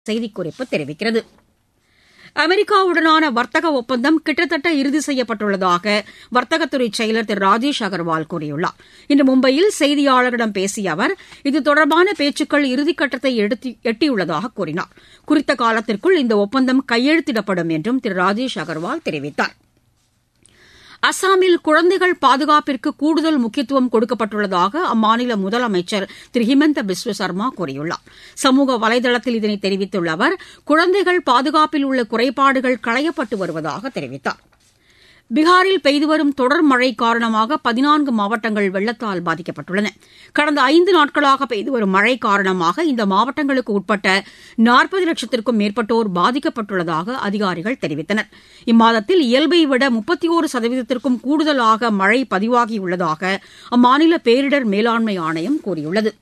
செய்திக்குறிப்பு தெரிவிக்கிறது அமெரிக்காவுடனான வர்த்தக ஒப்பந்தம் கிட்டத்தட்ட இறுதி செய்யப்பட்டுள்ளதாக வர்த்தகத்துறை செயலர் திரு ராஜேஷ் அகர்வால் கூறியுள்ளார் இன்று மும்பையில் செய்தியாளர்களிடம் பேசிய அவர் இது தொடர்பான பேச்சுக்கள் இறுதிக்கட்டத்தை எட்டியுள்ளதாக கூறினார் குறித்த காலத்திற்குள் இந்த ஒப்பந்தம் கையெழுத்திடப்படும் என்றும் திரு ராஜேஷ் அகர்வால் தெரிவித்தார் அஸ்ஸாமில் குழந்தைகள் பாதுகாப்பிற்கு கூடுதல் முக்கியத்துவம் கொடுக்கப்பட்டுள்ளதாக அம்மாநில முதலமைச்சர் திரு ஹிமந்த பிஸ்வ சர்மா கூறியுள்ளார் சமூக வலைதளத்தில் இதனை தெரிவித்துள்ள அவர் குழந்தைகள் பாதுகாப்பில் உள்ள குறைபாடுகள் களையப்பட்டு வருவதாக தெரிவித்தார் பீகாரில் பெய்து வரும் தொடர் மழை காரணமாக பதினான்கு மாவட்டங்கள் வெள்ளத்தால் பாதிக்கப்பட்டுள்ளன கடந்த ஐந்து நாட்களாக பெய்து வரும் மழை காரணமாக இந்த மாவட்டங்களுக்கு உட்பட்ட நாற்பது லட்சத்திற்கும் மேற்பட்டோர் பாதிக்கப்பட்டுள்ளதாக அதிகாரிகள் தெரிவித்தனர் இம்மாதத்தில் இயல்பை விட முப்பத்தி ஒரு சதவீதத்திற்கும் கூடுதலாக மழை பதிவாகியுள்ளதாக அம்மாநில பேரிடர் மேலாண்மை ஆணையம் கூறியுள்ளது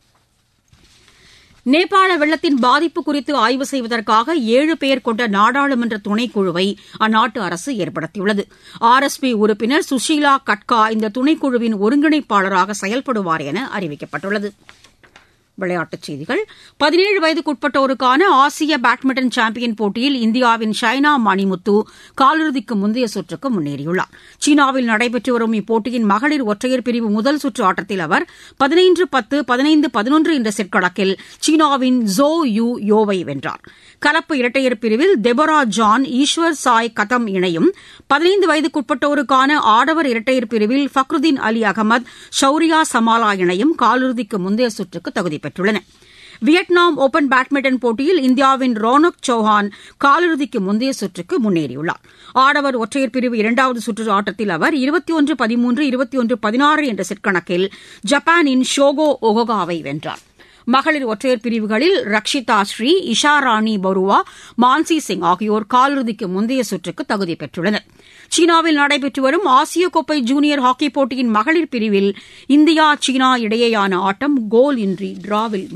நேபாள வெள்ளத்தின் பாதிப்பு குறித்து ஆய்வு செய்வதற்காக ஏழு பேர் கொண்ட நாடாளுமன்ற துணைக்குழுவை அந்நாட்டு அரசு ஏற்படுத்தியுள்ளது ஆர் எஸ் பி உறுப்பினர் சுஷீலா கட்கா இந்த துணைக்குழுவின் ஒருங்கிணைப்பாளராக செயல்படுவார் என அறிவிக்கப்பட்டுள்ளது விளையாட்டுச் செய்திகள் பதினேழு வயதுக்குட்பட்டோருக்கான ஆசிய பேட்மிண்டன் சாம்பியன் போட்டியில் இந்தியாவின் ஷைனா மணிமுத்து காலிறுதிக்கு முந்தைய சுற்றுக்கு முன்னேறியுள்ளார் சீனாவில் நடைபெற்று வரும் இப்போட்டியின் மகளிர் ஒற்றையர் பிரிவு முதல் சுற்று ஆட்டத்தில் அவர் பதினைந்து பத்து பதினைந்து பதினொன்று என்ற செட் கணக்கில் சீனாவின் ஜோ யூ யோவை வென்றார் கலப்பு இரட்டையர் பிரிவில் தெபரா ஜான் ஈஸ்வர் சாய் கதம் இணையும் பதினைந்து வயதுக்குட்பட்டோருக்கான ஆடவர் இரட்டையர் பிரிவில் ஃபக்ருதீன் அலி அகமது ஷௌரியா சமாலா இணையும் காலிறுதிக்கு முந்தைய சுற்றுக்கு தகுதி பெற்றுள்ளன வியட்நாம் ஒபன் பேட்மிண்டன் போட்டியில் இந்தியாவின் ரோனக் சௌஹான் காலிறுதிக்கு முந்தைய சுற்றுக்கு முன்னேறியுள்ளார் ஆடவர் ஒற்றையர் பிரிவு இரண்டாவது சுற்று ஆட்டத்தில் அவர் இருபத்தி ஒன்று பதிமூன்று இருபத்தி ஒன்று பதினாறு என்ற செட் கணக்கில் ஜப்பானின் ஷோகோ ஒகோகாவை வென்றார் மகளிர் ஒற்றையர் பிரிவுகளில் ரக்ஷிதா ஸ்ரீ இஷா ராணி பருவா மான்சி சிங் ஆகியோர் காலிறுதிக்கு முந்தைய சுற்றுக்கு தகுதி பெற்றுள்ளனர் சீனாவில் நடைபெற்று வரும் ஆசிய கோப்பை ஜூனியர் ஹாக்கிப் போட்டியின் மகளிர் பிரிவில் இந்தியா சீனா இடையேயான ஆட்டம் கோல் இன்றி டிராவில்